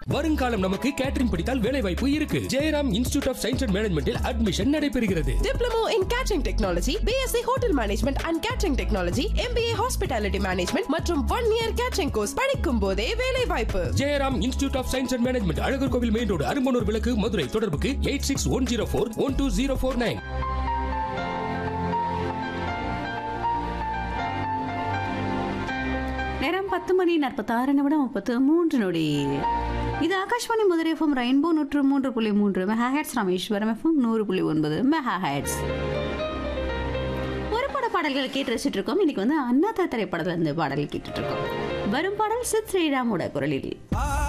வருங்காலம் நமக்கு கேட்டரிங் படித்தால் வேலை வாய்ப்பு இருக்கு Jayaram Institute of Science and மேனேஜ்மெண்டில் அட்மிஷன் நடைபெறுகிறது Diploma in Catering Technology, BSc Hotel Management and Catering Technology, MBA Hospitality Management மற்றும் ஒன் இயர் கேட்டரிங் கோர்ஸ் படிக்கும் போதே வேலை வாய்ப்பு Jayaram Institute of Science and Management Alagar Kovil main road Arumbanur விளக்கு மதுரை தொடர்புக்கு eight six one zero four one two zero four nine நேரம் பத்து மணி நாற்பத்தாறு நிமிடம் முப்பத்து மூன்று நொடி இது ஆகாஷ்வாணி மதுரை எஃப்எம் ரெயின்போ நூற்று மூன்று புள்ளி மூன்று மெகா ஹெட்ஸ் ராமேஸ்வரம் எஃப்எம் நூறு புள்ளி ஒன்பது மெகா ஹெட்ஸ் ஒரு பட பாடல்கள் கேட்டு ரசிச்சுட்டு இருக்கோம் இன்னைக்கு வந்து அண்ணாத்த திரைப்படத்துல இருந்து பாடல் கேட்டுட்டு இருக்கோம் வரும் பாடல் சித் ஸ்ரீராமோட குரலில் ஆ